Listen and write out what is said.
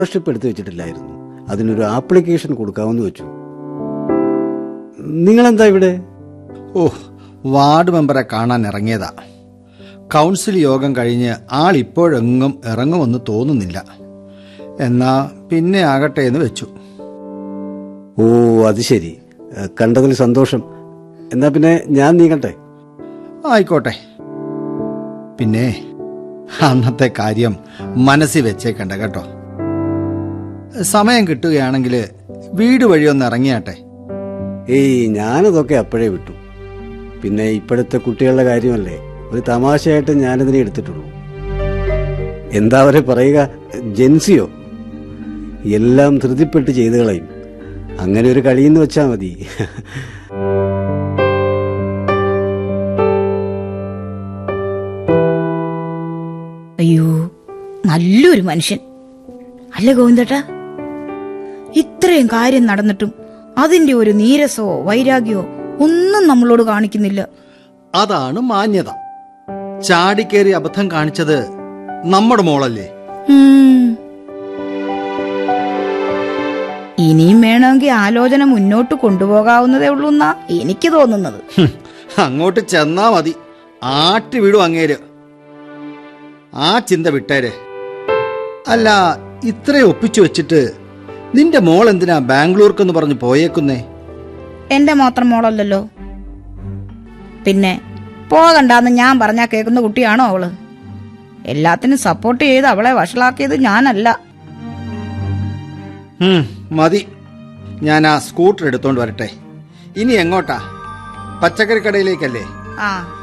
Scholarship എടുത്തു വെച്ചിട്ടില്ലായിരുന്നു അതിനൊരു application കൊടുക്കാമെന്ന് വെച്ചു നിങ്ങളെന്താ ഇവിടെ ഓ വാർഡ് മെമ്പറെ കാണാൻ ഇറങ്ങിയതാ കൗൺസിൽ യോഗം കഴിഞ്ഞ് ആൾ ഇപ്പോഴെങ്ങും ഇറങ്ങുമെന്ന് തോന്നുന്നില്ല എന്നാ പിന്നെ ആകട്ടെ എന്ന് വെച്ചു ഓ അത് ശരി ഏ, കണ്ടതിൽ സന്തോഷം എന്നാ പിന്നെ ഞാൻ നീങ്ങട്ടെ ആയിക്കോട്ടെ പിന്നെ അന്നത്തെ കാര്യം മനസ്സിൽ വെച്ചേക്കണ്ട കേട്ടോ സമയം കിട്ടുകയാണെങ്കിൽ വീട് വഴി ഒന്ന് ഇറങ്ങിയാട്ടെ ഏയ് ഞാനതൊക്കെ അപ്പോഴേ വിട്ടു പിന്നെ ഇപ്പോഴത്തെ കുട്ടികളുടെ കാര്യമല്ലേ ഒരു തമാശയായിട്ട് ഞാനിതിനെ എടുത്തിട്ടുള്ളൂ എന്താ അവരെ പറയുക ജെൻസിയോ എല്ലാം ധൃതിപ്പെട്ട് ചെയ്തു കളയും അങ്ങനെ ഒരു കളിയെന്ന് വെച്ചാൽ മതി അയ്യോ നല്ലൊരു മനുഷ്യൻ അല്ല ഗോവിന്ദേട്ടാ ഇത്രയും കാര്യം നടന്നിട്ടും അതിന്റെ ഒരു നീരസമോ വൈരാഗ്യമോ ഒന്നും നമ്മളോട് കാണിക്കുന്നില്ല അതാണ് മാന്യത ചാടിക്കേറി അബദ്ധം കാണിച്ചത് നമ്മുടെ മോളല്ലേ ഉം. ഇനിയും വേണമെങ്കിൽ ആലോചന മുന്നോട്ട് കൊണ്ടുപോകാവുന്നതേ ഉള്ളൂ എന്നാ എനിക്ക് തോന്നുന്നത് ഹും, അങ്ങോട്ട് ചെന്നാ മതി ആട്ടി വിടും അങ്ങേര് ആ ചിന്ത വിട്ടേര് അല്ല ഇത്രയും ഒപ്പിച്ചു വെച്ചിട്ട് നിന്റെ മോൾ എന്തിനാ ബാംഗ്ലൂർക്കെന്ന് പറഞ്ഞ് പോയേക്കുന്നേ എന്റെ മാത്രം മോളല്ലല്ലോ പിന്നെ പോകണ്ടാന്ന് ഞാൻ പറഞ്ഞാ കേൾക്കുന്ന കുട്ടിയാണോ അവള് എല്ലാത്തിനും സപ്പോർട്ട് ചെയ്ത് അവളെ വഷളാക്കിയത് ഞാനല്ല ഹും, മതി ഞാൻ ആ സ്കൂട്ടർ എടുത്തോണ്ട് വരട്ടെ ഇനി എങ്ങോട്ടാ പച്ചക്കറി കടയിലേക്കല്ലേ ആ